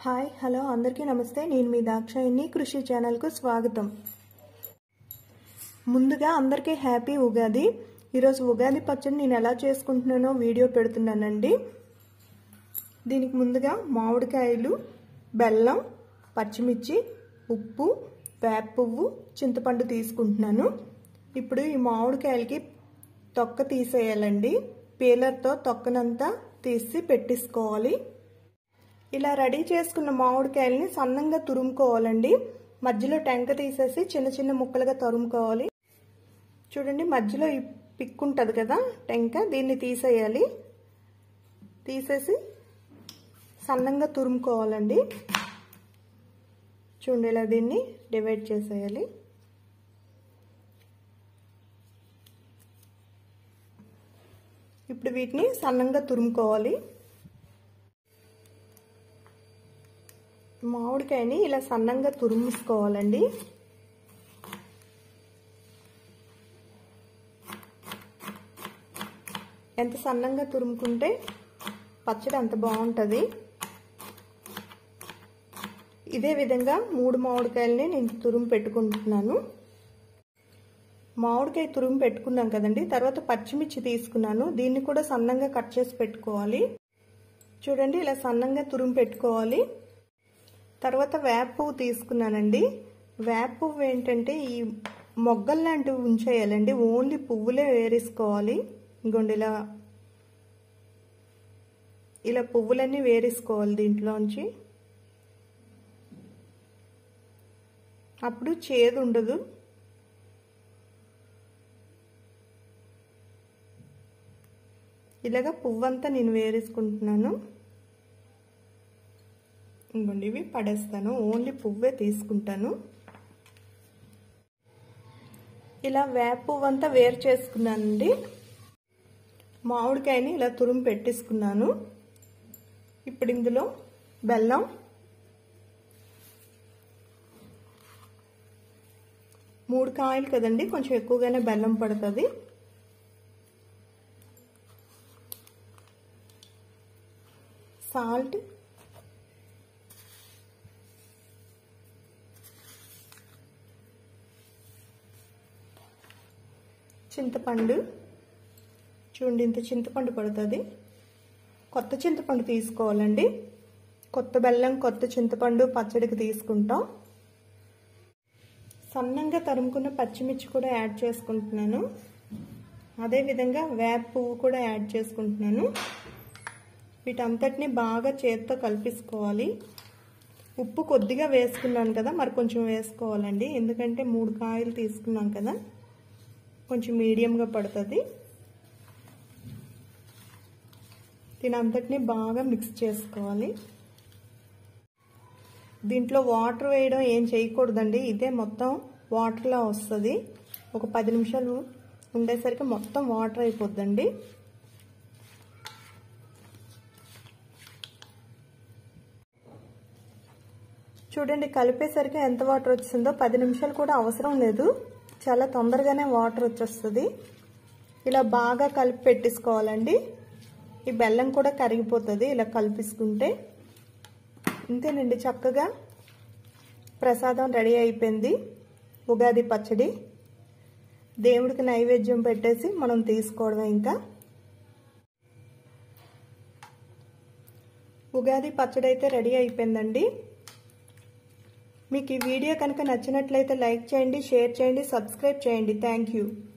hi hello అందరికీ నమస్తే నేను మీ దాక్షాయిని కృషి ఛానల్కు స్వాగతం ముందుగా అందరికీ హ్యాపీ ఉగాది ఈరోజు ఉగాది పచ్చడి నేను ఎలా చేసుకుంటున్నానో వీడియో పెడుతున్నానండి దీనికి ముందుగా మామిడికాయలు బెల్లం పచ్చిమిర్చి ఉప్పు వేప పువ్వు చింతపండు తీసుకుంటున్నాను ఇప్పుడు ఈ మామిడికాయలకి తొక్క తీసేయాలండి పీలర్తో తొక్కనంతా తీసి పెట్టేసుకోవాలి ఇలా రెడీ చేసుకున్న మామిడికాయలని సన్నంగా తురుముకోవాలండి మధ్యలో టెంక తీసేసి చిన్న చిన్న ముక్కలుగా తరుముకోవాలి చూడండి మధ్యలో ఈ పిక్ ఉంటుంది కదా టెంక దీన్ని తీసేయాలి తీసేసి సన్నంగా తురుముకోవాలండి చూడండి ఇలా దీన్ని డివైడ్ చేసేయాలి ఇప్పుడు వీటిని సన్నంగా తురుముకోవాలి మామిడికాయని ఇలా సన్నంగా తురుముసుకోవాలండి ఎంత సన్నంగా తురుముకుంటే పచ్చడి అంత బాగుంటుంది ఇదే విధంగా మూడు మామిడికాయలని నేను తురుము పెట్టుకుంటున్నాను మామిడికాయ తురుము పెట్టుకున్నాం కదండి తర్వాత పచ్చిమిర్చి తీసుకున్నాను దీన్ని కూడా సన్నంగా కట్ చేసి పెట్టుకోవాలి చూడండి ఇలా సన్నంగా తురుము పెట్టుకోవాలి తర్వాత వేప పువ్వు తీసుకున్నానండి వేప పువ్వు ఏంటంటే ఈ మొగ్గలు లాంటివి ఉంచేయాలండి ఓన్లీ పువ్వులే వేరేసుకోవాలి ఇంకోండి ఇలా ఇలా పువ్వులన్నీ వేరేసుకోవాలి దీంట్లోంచి అప్పుడు చేదు ఉండదు ఇలాగా పువ్వంతా నేను వేరేసుకుంటున్నాను ఇంకోండి ఇవి పడేస్తాను ఓన్లీ పువ్వే తీసుకుంటాను ఇలా వేప పువ్వు అంతా వేరు చేసుకున్నానండి మామిడికాయని ఇలా తురుము పెట్టేసుకున్నాను ఇప్పుడు ఇందులో బెల్లం మూడు కాయలు కదండి కొంచెం ఎక్కువగానే బెల్లం పడుతుంది సాల్ట్ చింతపండు చూడండి ఇంత చింతపండు పడుతుంది కొత్త చింతపండు తీసుకోవాలండి కొత్త బెల్లం కొత్త చింతపండు పచ్చడికి తీసుకుంటాం సన్నంగా తరుముకున్న పచ్చిమిర్చి కూడా యాడ్ చేసుకుంటున్నాను అదేవిధంగా వేప పువ్వు కూడా యాడ్ చేసుకుంటున్నాను వీటంతటిని బాగా చేత్తో కలిపేసుకోవాలి ఉప్పు కొద్దిగా వేసుకున్నాను కదా మరి కొంచెం వేసుకోవాలండి ఎందుకంటే మూడు కాయలు తీసుకున్నాం కదా కొంచెం మీడియంగా పడుతుంది దీని అంతటిని బాగా మిక్స్ చేసుకోవాలి దీంట్లో వాటర్ వేయడం ఏం చేయకూడదండి ఇదే మొత్తం వాటర్లా వస్తుంది ఒక పది నిమిషాలు ఉండేసరికి మొత్తం వాటర్ అయిపోద్దండి చూడండి కలిపేసరికి ఎంత వాటర్ వచ్చిందో పది నిమిషాలు కూడా అవసరం లేదు చాలా తొందరగానే వాటర్ వచ్చేస్తుంది ఇలా బాగా కలిపి పెట్టేసుకోవాలండి ఈ బెల్లం కూడా కరిగిపోతుంది ఇలా కలిపిసుకుంటే ఇంతేనండి చక్కగా ప్రసాదం రెడీ అయిపోయింది ఉగాది పచ్చడి దేవుడికి నైవేద్యం పెట్టేసి మనం తీసుకోవడమే ఇంకా ఉగాది పచ్చడి అయితే రెడీ అయిపోయిందండి మీకు ఈ వీడియో కనుక నచ్చినట్లయితే లైక్ చేయండి షేర్ చేయండి సబ్స్క్రైబ్ చేయండి థ్యాంక్ యూ